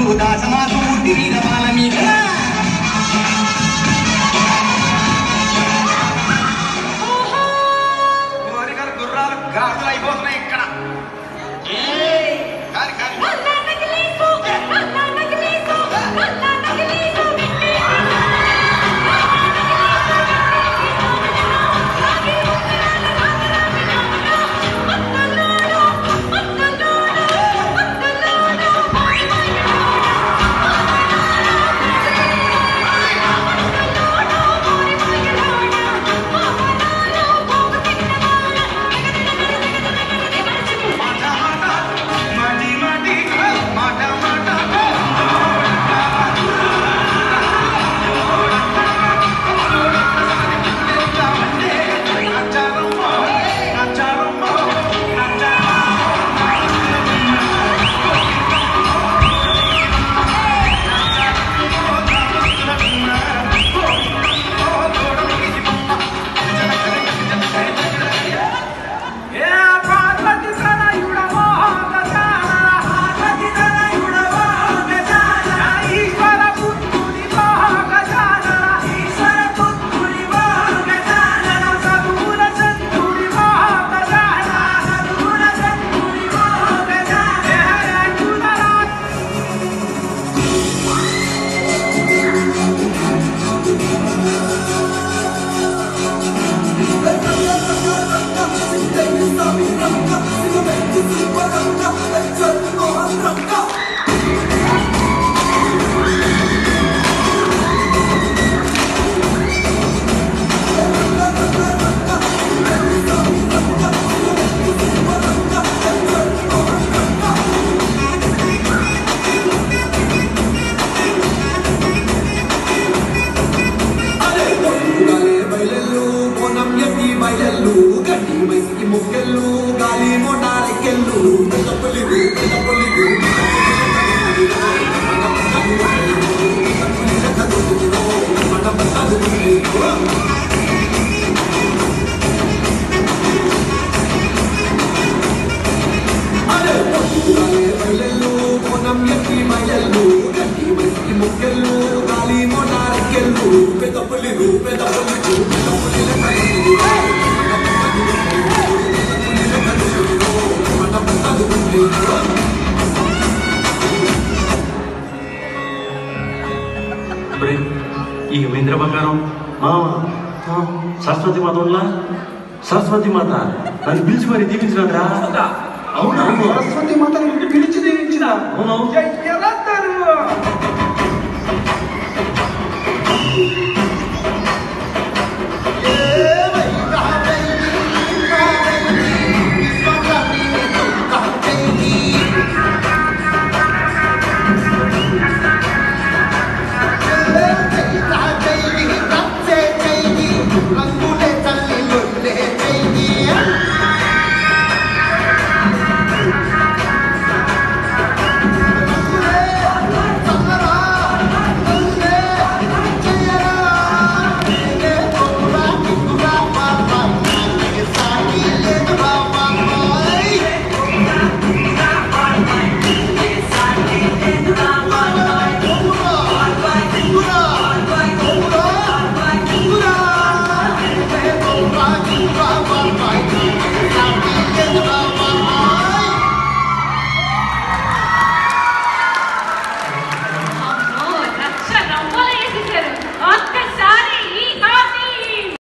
దాసమాసు తిరిగమాల మీద గోరి గారు గుర్రాలు గాజులు అయిపోతున్నాయి ఇక్కడ కాని కాని మాట మాట మాటి మాటి మాట మాట నచ్చారమ్మో నచ్చారమ్మో ఏ పార్వతి తనయుడవో గజాన పార్వతి తనయుడవో గజాన ఈశ్వర పుత్రుడివో గజాన ఈశ్వర పుత్రుడివో గజాన సదూర చంద్రుడివో గజాన సదూర చంద్రుడివో గజాన హే అచ్యుతరా గాలి బయలెల్లు కోనం ఎత్తి బయలెల్లు గడ్డి మైసికి మొక్కెళ్ళు గాలి మోటారెక్కెళ్ళు పెద్ద పులిలు పెద్ద పులిలు గాలి బయలెల్లు కోనం ఎత్తి బయలెల్లు గడ్డి మైసికి మొక్కెళ్ళు గాలి మోటారెక్కెళ్ళు పెద్ద పులిలు పెద్ద పులిలు పెద్ద పులిల ఒరే, ఈ మహేంద్ర బంగారం మామ ఆ, సరస్వతి మాత ఉండ్లా? సరస్వతి మాత నన్ను పిలిచి మరి దీపించినట్రా అవునా సరస్వతి మాతని పిలిచి దీవించిన అవును జయ రత్న